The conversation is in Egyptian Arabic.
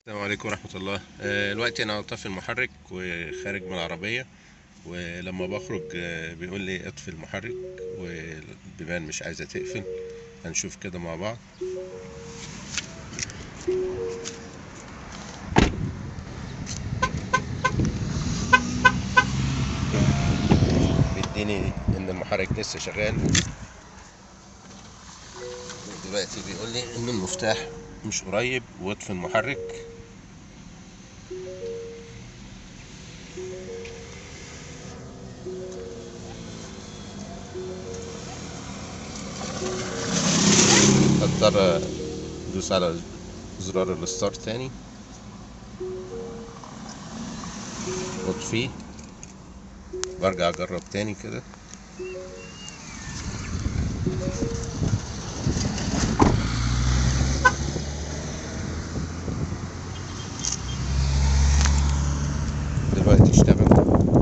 السلام عليكم ورحمة الله آه، دلوقتي أنا طافي المحرك وخارج من العربية ولما بخرج آه، بيقول لي اطفي المحرك والبيبان مش عايزة تقفل هنشوف كده مع بعض بيديني إن المحرك لسه شغال دلوقتي بيقول لي إن المفتاح مش قريب واطفي المحرك اضطر ادوس على زرار الستارت تاني واطفيه برجع اجرب تاني كده دلوقتي اشتغل